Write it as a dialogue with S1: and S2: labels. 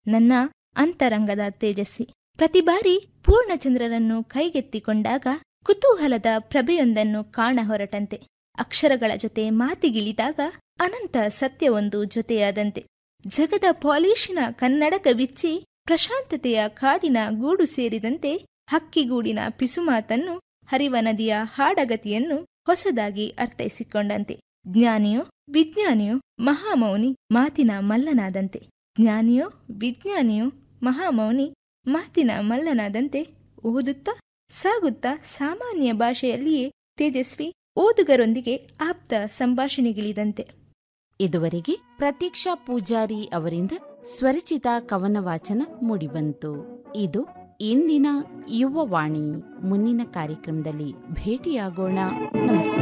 S1: ನನ್ನ ಅಂತರಂಗದ ತೇಜಸ್ವಿ ಪ್ರತಿ ಬಾರಿ ಪೂರ್ಣಚಂದ್ರರನ್ನು ಕೈಗೆತ್ತಿಕೊಂಡಾಗ ಕುತೂಹಲದ ಪ್ರಭೆಯೊಂದನ್ನು ಕಾಣ ಹೊರಟಂತೆ ಅಕ್ಷರಗಳ ಜೊತೆ ಮಾತಿಗಿಳಿದಾಗ ಅನಂತ ಸತ್ಯವೊಂದು ಜೊತೆಯಾದಂತೆ ಜಗದ ಪಾಲಿಶಿನ ಕನ್ನಡಕ ಬಿಚ್ಚಿ ಪ್ರಶಾಂತತೆಯ ಕಾಡಿನ ಗೂಡು ಸೇರಿದಂತೆ ಹಕ್ಕಿಗೂಡಿನ ಪಿಸುಮಾತನ್ನು ಹರಿವ ನದಿಯ ಹಾಡಗತಿಯನ್ನು ಹೊಸದಾಗಿ ಅರ್ಥೈಸಿಕೊಂಡಂತೆ ಜ್ಞಾನಿಯೋ ವಿಜ್ಞಾನಿಯೋ ಮಹಾಮೌನಿ ಮಾತಿನ ಮಲ್ಲನಾದಂತೆ ಜ್ಞಾನಿಯೋ ವಿಜ್ಞಾನಿಯೋ ಮಹಾಮೌನಿ ಮಾತಿನ ಮಲ್ಲನಾದಂತೆ ಓದುತ್ತಾ ಸಾಗುತ್ತಾ ಸಾಮಾನ್ಯ ಭಾಷೆಯಲ್ಲಿಯೇ ತೇಜಸ್ವಿ ಓದುಗರೊಂದಿಗೆ ಆಪ್ತ ಸಂಭಾಷಣೆಗಿಳಿದಂತೆ
S2: ಇದುವರೆಗೆ ಪ್ರತೀಕ್ಷಾ ಪೂಜಾರಿ ಅವರಿಂದ ಸ್ವರಚಿತ ಕವನ ವಾಚನ ಮೂಡಿಬಂತು ಇದು ಇಂದಿನ ಯುವವಾಣಿ ಮುಂದಿನ ಕಾರ್ಯಕ್ರಮದಲ್ಲಿ ಭೇಟಿಯಾಗೋಣ ನಮಸ್ಕಾರ